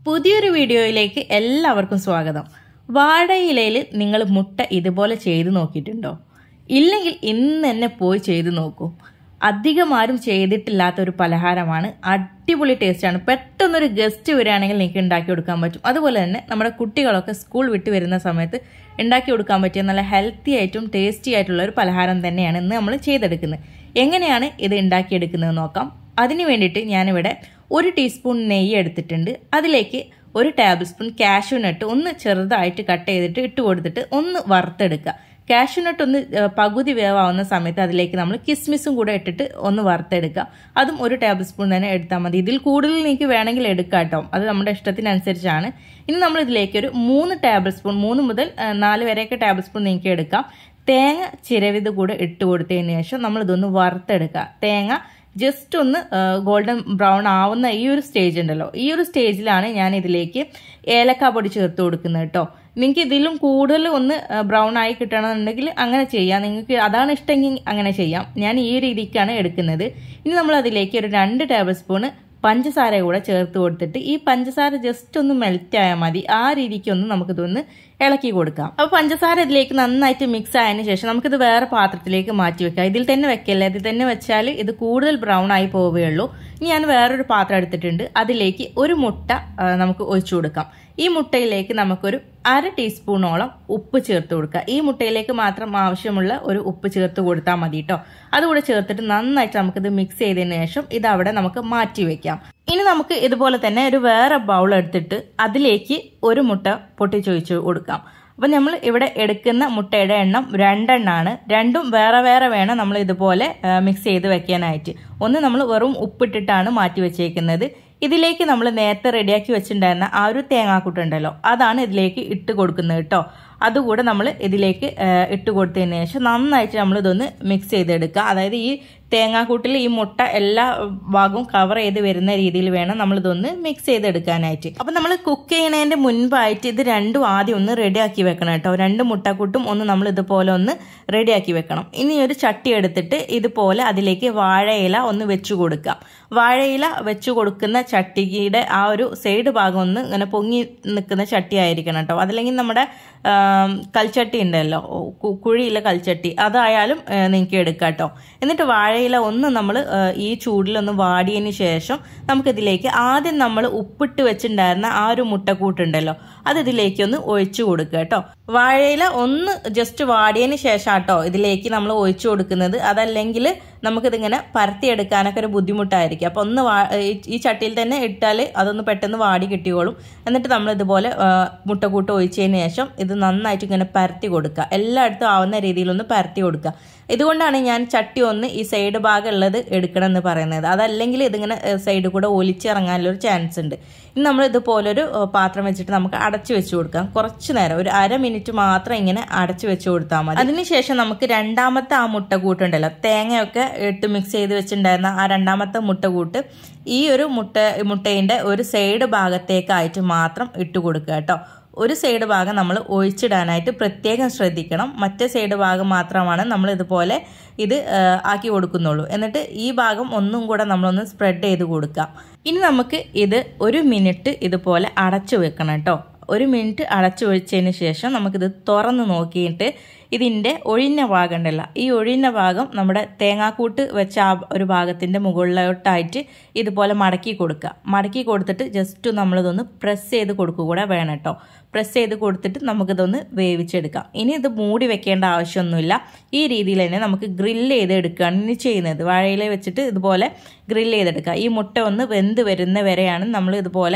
പുതിയൊരു വീഡിയോയിലേക്ക് എല്ലാവർക്കും സ്വാഗതം വാഴയിലയിൽ നിങ്ങൾ മുട്ട ഇതുപോലെ ചെയ്ത് നോക്കിയിട്ടുണ്ടോ ഇല്ലെങ്കിൽ ഇന്ന് തന്നെ പോയി ചെയ്ത് നോക്കൂ അധികം ആരും ചെയ്തിട്ടില്ലാത്ത ഒരു പലഹാരമാണ് അടിപൊളി ടേസ്റ്റാണ് പെട്ടെന്നൊരു ഗസ്റ്റ് വരികയാണെങ്കിൽ നിങ്ങൾക്ക് ഉണ്ടാക്കി കൊടുക്കാൻ പറ്റും അതുപോലെ തന്നെ നമ്മുടെ കുട്ടികളൊക്കെ സ്കൂൾ വിട്ട് വരുന്ന സമയത്ത് ഉണ്ടാക്കി കൊടുക്കാൻ പറ്റിയ നല്ല ഹെൽത്തി ആയിട്ടും ടേസ്റ്റി ആയിട്ടുള്ള ഒരു പലഹാരം തന്നെയാണ് ഇന്ന് നമ്മൾ ചെയ്തെടുക്കുന്നത് എങ്ങനെയാണ് ഇത് ഉണ്ടാക്കിയെടുക്കുന്നത് നോക്കാം അതിന് വേണ്ടിയിട്ട് ഞാനിവിടെ ഒരു ടീസ്പൂൺ നെയ്യ് എടുത്തിട്ടുണ്ട് അതിലേക്ക് ഒരു ടേബിൾ സ്പൂൺ കാഷ്യൂ നട്ട് ഒന്ന് ചെറുതായിട്ട് കട്ട് ചെയ്തിട്ട് ഇട്ട് കൊടുത്തിട്ട് ഒന്ന് വറുത്തെടുക്കുക കാഷ്യൂ നട്ട് ഒന്ന് ഏഹ്, പകുതി വേവാവുന്ന സമയത്ത് അതിലേക്ക് നമ്മൾ കിസ്മിസും കൂടെ ഇട്ടിട്ട് ഒന്ന് വറുത്തെടുക്കുക അതും ഒരു ടേബിൾ സ്പൂൺ തന്നെ എടുത്താൽ മതി ഇതിൽ കൂടുതൽ നിങ്ങൾക്ക് വേണമെങ്കിൽ എടുക്കാം കേട്ടോ അത് നമ്മുടെ ഇഷ്ടത്തിനനുസരിച്ചാണ് ഇനി നമ്മൾ ഇതിലേക്ക് ഒരു മൂന്ന് ടേബിൾ സ്പൂൺ മൂന്ന് മുതൽ ഏഹ്, നാല് വരെയൊക്കെ ടേബിൾ സ്പൂൺ നിങ്ങൾക്ക് എടുക്കാം തേങ്ങ ചിരവിത് കൂടെ ഇട്ട് കൊടുത്തതിന് ശേഷം നമ്മൾ ഇതൊന്ന് വറുത്തെടുക്കുക തേങ്ങ ജസ്റ്റ് ഒന്ന് ഗോൾഡൻ ബ്രൗൺ ആവുന്ന ഈ ഒരു സ്റ്റേജ് ഉണ്ടല്ലോ ഈ ഒരു സ്റ്റേജിലാണ് ഞാൻ ഇതിലേക്ക് ഏലക്ക പൊടി ചേർത്ത് കൊടുക്കുന്നത് കേട്ടോ നിങ്ങൾക്ക് ഇതിലും കൂടുതൽ ഒന്ന് ബ്രൗൺ ആയി കിട്ടണമെന്നുണ്ടെങ്കിൽ അങ്ങനെ ചെയ്യാം നിങ്ങൾക്ക് അതാണ് ഇഷ്ടമെങ്കിൽ അങ്ങനെ ചെയ്യാം ഞാൻ ഈ രീതിക്കാണ് എടുക്കുന്നത് ഇനി നമ്മൾ അതിലേക്ക് ഒരു രണ്ട് ടേബിൾ സ്പൂണ് പഞ്ചസാര കൂടെ ചേർത്ത് കൊടുത്തിട്ട് ഈ പഞ്ചസാര ജസ്റ്റ് ഒന്ന് മെൽറ്റ് ആയാൽ മതി ആ രീതിക്ക് ഒന്ന് നമുക്കിതൊന്ന് ഇളക്കി കൊടുക്കാം അപ്പോൾ പഞ്ചസാര ഇതിലേക്ക് നന്നായിട്ട് മിക്സ് ആയതിനു ശേഷം നമുക്കിത് വേറെ പാത്രത്തിലേക്ക് മാറ്റി വെക്കാം ഇതിൽ തന്നെ വെക്കല്ലേ ഇതിൽ തന്നെ വെച്ചാൽ ഇത് കൂടുതൽ ബ്രൗൺ ആയി പോവുകയുള്ളൂ ഇനി ഞാൻ വേറൊരു പാത്രം എടുത്തിട്ടുണ്ട് അതിലേക്ക് ഒരു മുട്ട ആ, നമുക്ക് ഒഴിച്ചു കൊടുക്കാം ഈ മുട്ടയിലേക്ക് നമുക്കൊരു അര ടീസ്പൂണോളം ഉപ്പ് ചേർത്ത് കൊടുക്കുക ഈ മുട്ടയിലേക്ക് മാത്രം ആവശ്യമുള്ള ഒരു ഉപ്പ് ചേർത്ത് കൊടുത്താൽ മതി കേട്ടോ അതുകൂടെ ചേർത്തിട്ട് നന്നായിട്ട് നമുക്കിത് മിക്സ് ചെയ്തതിന് ശേഷം ഇത് അവിടെ നമുക്ക് മാറ്റി വെക്കാം ഇനി നമുക്ക് ഇതുപോലെ തന്നെ ഒരു വേറെ ബൗൾ എടുത്തിട്ട് അതിലേക്ക് ഒരു മുട്ട പൊട്ടിച്ചൊഴിച്ച് കൊടുക്കാം അപ്പം നമ്മൾ ഇവിടെ എടുക്കുന്ന മുട്ടയുടെ എണ്ണം രണ്ടെണ്ണമാണ് രണ്ടും വേറെ വേറെ വേണം നമ്മൾ ഇതുപോലെ മിക്സ് ചെയ്ത് വെക്കാനായിട്ട് ഒന്ന് നമ്മൾ വെറും ഉപ്പിട്ടിട്ടാണ് മാറ്റി വെച്ചേക്കുന്നത് ഇതിലേക്ക് നമ്മൾ നേരത്തെ റെഡിയാക്കി വെച്ചിട്ടുണ്ടായിരുന്ന ആ ഒരു തേങ്ങാക്കൂട്ടുണ്ടല്ലോ അതാണ് ഇതിലേക്ക് ഇട്ട് കൊടുക്കുന്നത് കേട്ടോ അതുകൂടെ നമ്മൾ ഇതിലേക്ക് ആ, ഇട്ട് കൊടുത്തതിന് ശേഷം നന്നായിട്ട് നമ്മൾ ഇതൊന്ന് മിക്സ് ചെയ്തെടുക്കുക അതായത് ഈ തേങ്ങാക്കൂട്ടിൽ ഈ മുട്ട എല്ലാ ഭാഗവും കവർ ചെയ്ത് വരുന്ന രീതിയിൽ വേണം നമ്മൾ ഇതൊന്ന് മിക്സ് ചെയ്തെടുക്കാനായിട്ട് അപ്പം നമ്മൾ കുക്ക് ചെയ്യുന്നതിൻ്റെ മുൻപായിട്ട് ഇത് രണ്ടും ആദ്യം ഒന്ന് റെഡിയാക്കി വെക്കണം കേട്ടോ രണ്ട് മുട്ടക്കൂട്ടും ഒന്ന് നമ്മൾ ഇതുപോലെ ഒന്ന് റെഡിയാക്കി വെക്കണം ഇനി ഒരു ചട്ടി എടുത്തിട്ട് ഇതുപോലെ അതിലേക്ക് വാഴയില ഒന്ന് വെച്ചു കൊടുക്കാം വാഴയില വെച്ചു കൊടുക്കുന്ന ചട്ടിയുടെ ആ ഒരു സൈഡ് ഭാഗം ഒന്ന് ഇങ്ങനെ പൊങ്ങി നിൽക്കുന്ന ചട്ടി ആയിരിക്കണം കേട്ടോ അതല്ലെങ്കിൽ നമ്മുടെ ആം, കൽച്ചട്ടി ഉണ്ടല്ലോ ഓ, കു- കുഴിയിലെ കൽച്ചട്ടി അതായാലും നിങ്ങൾക്ക് എടുക്കാം കേട്ടോ എന്നിട്ട് വാഴയില ഒന്ന് നമ്മൾ ഈ ചൂടിലൊന്ന് വാടിയതിന് ശേഷം നമുക്കിതിലേക്ക് ആദ്യം നമ്മൾ ഉപ്പിട്ട് വെച്ചിട്ടുണ്ടായിരുന്ന ആ ഒരു മുട്ടക്കൂട്ടുണ്ടല്ലോ അത് ഇതിലേക്ക് ഒന്ന് ഒഴിച്ചു കൊടുക്കുക കേട്ടോ വാഴയില ഒന്ന് ജസ്റ്റ് വാടിയതിന് ശേഷം കേട്ടോ ഇതിലേക്ക് നമ്മൾ ഒഴിച്ചു കൊടുക്കുന്നത് അതല്ലെങ്കിൽ നമുക്കിതിങ്ങനെ പരത്തിയെടുക്കാനൊക്കെ ഒരു ബുദ്ധിമുട്ടായിരിക്കും അപ്പോൾ ഒന്ന് വാ ഈ- ഈ ചട്ടിയിൽ തന്നെ ഇട്ടാൽ അതൊന്ന് പെട്ടെന്ന് വാടി കിട്ടിയോളും എന്നിട്ട് നമ്മൾ ഇതുപോലെ ആ, മുട്ടക്കൂട്ട് ഒഴിച്ചതിന് ശേഷം ഇത് നന്നായിട്ട് ഇങ്ങനെ പരത്തി കൊടുക്കുക എല്ലായിടത്തും ആവുന്ന രീതിയിലൊന്ന് പരത്തി കൊടുക്കുക ഇതുകൊണ്ടാണ് ഞാൻ ചട്ടി ഒന്ന് ഈ സൈഡ് ഭാഗം ഉള്ളത് എടുക്കണം എന്ന് പറയുന്നത് അതല്ലെങ്കിൽ ഇതിങ്ങനെ സൈഡിൽ കൂടെ ഒലിച്ചിറങ്ങാനുള്ള ഒരു ചാൻസ് ഉണ്ട് ഇനി നമ്മൾ ഇതുപോലൊരു ഏഹ്, പാത്രം വെച്ചിട്ട് നമുക്ക് അടച്ചു വെച്ച് കൊടുക്കാം കുറച്ച് നേരം ഒരു അര മിനിറ്റ് മാത്രം ഇങ്ങനെ അടച്ചു വെച്ച് കൊടുത്താൽ മതി അതിനുശേഷം നമുക്ക് രണ്ടാമത്തെ ആ മുട്ട കൂട്ടുണ്ടല്ലോ തേങ്ങയൊക്കെ ഇട്ട് മിക്സ് ചെയ്ത് വെച്ചിട്ടുണ്ടായിരുന്ന ആ രണ്ടാമത്തെ മുട്ട കൂട്ട് ഈ ഒരു മുട്ട മുട്ടയുടെ ഒരു സൈഡ് ഭാഗത്തേക്കായിട്ട് മാത്രം ഇട്ട് കൊടുക്കുക കേട്ടോ ഒരു സൈഡ് ഭാഗം നമ്മൾ ഒഴിച്ചിടാനായിട്ട് പ്രത്യേകം ശ്രദ്ധിക്കണം മറ്റേ സൈഡ് ഭാഗം മാത്രമാണ് നമ്മൾ ഇതുപോലെ ഇത് ആ, ആക്കി കൊടുക്കുന്നുള്ളൂ എന്നിട്ട് ഈ ഭാഗം ഒന്നും കൂടെ നമ്മളൊന്ന് സ്പ്രെഡ് ചെയ്ത് കൊടുക്കാം ഇനി നമുക്ക് ഇത് ഒരു മിനിറ്റ് ഇതുപോലെ അടച്ചു വെക്കണം കേട്ടോ ഒരു മിനിറ്റ് അടച്ചു വെച്ചതിന് ശേഷം നമുക്കിത് തുറന്ന് നോക്കിയിട്ട് ഇതിൻ്റെ ഒഴിഞ്ഞ ഭാഗം ഉണ്ടല്ലോ ഈ ഒഴിഞ്ഞ ഭാഗം നമ്മുടെ തേങ്ങാക്കൂട്ട് വെച്ച ആ ഒരു ഭാഗത്തിൻ്റെ മുകളിലോട്ടായിട്ട് ഇതുപോലെ മടക്കി കൊടുക്കുക മടക്കി കൊടുത്തിട്ട് ജസ്റ്റ് നമ്മളിതൊന്ന് പ്രസ് ചെയ്ത് കൊടുക്കുക കൂടെ വേണം കേട്ടോ പ്രസ് ചെയ്ത് കൊടുത്തിട്ട് നമുക്കിതൊന്ന് വേവിച്ചെടുക്കാം ഇനി ഇത് മൂടി വെക്കേണ്ട ആവശ്യമൊന്നുമില്ല ഈ രീതിയിൽ തന്നെ നമുക്ക് ഗ്രില്ല് ചെയ്ത് എടുക്കുകയാണ് ഇനി ചെയ്യുന്നത് വാഴയില വെച്ചിട്ട് ഇതുപോലെ ഗ്രില്ല് ചെയ്തെടുക്കുക ഈ മുട്ട ഒന്ന് വെന്ത് വരുന്ന വരെയാണ് നമ്മൾ ഇതുപോലെ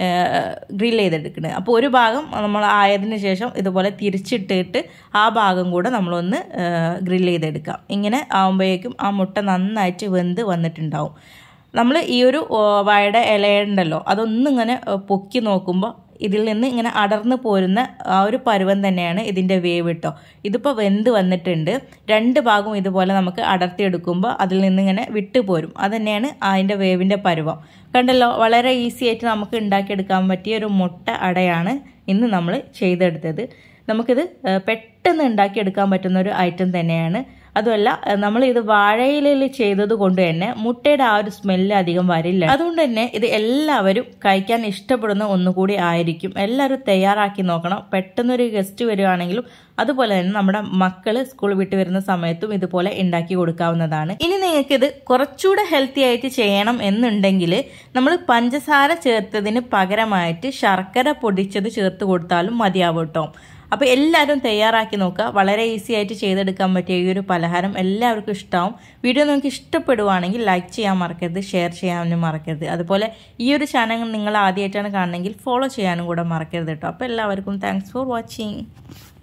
ഗ്രില്ല് ചെയ്തെടുക്കുന്നത് അപ്പോൾ ഒരു ഭാഗം നമ്മൾ ആയതിനു ശേഷം ഇതുപോലെ തിരിച്ചിട്ടിട്ട് ആ ഭാഗം കൂടെ നമ്മളൊന്ന് ഗ്രില്ല് ചെയ്തെടുക്കാം ഇങ്ങനെ ആകുമ്പോഴേക്കും ആ മുട്ട നന്നായിട്ട് വെന്ത് വന്നിട്ടുണ്ടാവും നമ്മൾ ഈ ഒരു ഓ, വാഴയുടെ ഇലയുണ്ടല്ലോ അതൊന്നും ഇങ്ങനെ ഏ, പൊക്കി നോക്കുമ്പോൾ ഇതിൽ നിന്ന് ഇങ്ങനെ അടർന്നു പോരുന്ന ആ ഒരു പരുവം തന്നെയാണ് ഇതിൻ്റെ വേവ് കേട്ടോ ഇതിപ്പോൾ വെന്ത് വന്നിട്ടുണ്ട് രണ്ട് ഭാഗവും ഇതുപോലെ നമുക്ക് അടർത്തിയെടുക്കുമ്പോൾ അതിൽ നിന്ന് ഇങ്ങനെ വിട്ടു പോരും അത് തന്നെയാണ് അതിൻ്റെ വേവിൻ്റെ പരുവം കണ്ടല്ലോ വളരെ ഈസി ആയിട്ട് നമുക്ക് ഉണ്ടാക്കിയെടുക്കാൻ പറ്റിയ ഒരു മുട്ട അടയാണ് ഇന്ന് നമ്മൾ ചെയ്തെടുത്തത് നമുക്കിത് ഏഹ്, പെട്ടെന്ന് ഉണ്ടാക്കിയെടുക്കാൻ പറ്റുന്ന ഒരു ഐറ്റം തന്നെയാണ് അതുമല്ല നമ്മൾ ഇത് വാഴയിലയിൽ ചെയ്തത് കൊണ്ട് തന്നെ മുട്ടയുടെ ആ ഒരു സ്മെല്ല് അധികം വരില്ല അതുകൊണ്ട് തന്നെ ഇത് എല്ലാവരും കഴിക്കാൻ ഇഷ്ടപ്പെടുന്ന ഒന്നുകൂടി ആയിരിക്കും എല്ലാവരും തയ്യാറാക്കി നോക്കണം പെട്ടെന്നൊരു ഗസ്റ്റ് വരികയാണെങ്കിലും അതുപോലെ തന്നെ നമ്മുടെ മക്കള് സ്കൂൾ വിട്ട് വരുന്ന സമയത്തും ഇതുപോലെ ഉണ്ടാക്കി കൊടുക്കാവുന്നതാണ് ഇനി നിങ്ങൾക്ക് ഇത് കുറച്ചുകൂടെ ഹെൽത്തി ആയിട്ട് ചെയ്യണം എന്നുണ്ടെങ്കിൽ നമ്മൾ പഞ്ചസാര ചേർത്തതിന് പകരമായിട്ട് ശർക്കര പൊടിച്ചത് ചേർത്ത് കൊടുത്താലും മതിയാവും കേട്ടോ അപ്പോൾ എല്ലാവരും തയ്യാറാക്കി നോക്കുക വളരെ ഈസി ആയിട്ട് ചെയ്തെടുക്കാൻ പറ്റിയ ഈ ഒരു പലഹാരം എല്ലാവർക്കും ഇഷ്ടമാവും വീഡിയോ നിങ്ങൾക്ക് ഇഷ്ടപ്പെടുവാണെങ്കിൽ ലൈക്ക് ചെയ്യാൻ മറക്കരുത് ഷെയർ ചെയ്യാനും മറക്കരുത് അതുപോലെ ഈ ഒരു ചാനൽ നിങ്ങൾ ആദ്യമായിട്ടാണ് കാണണമെങ്കിൽ ഫോളോ ചെയ്യാനും കൂടെ മറക്കരുത് കേട്ടോ അപ്പോൾ എല്ലാവർക്കും താങ്ക്സ് ഫോർ വാച്ചിങ്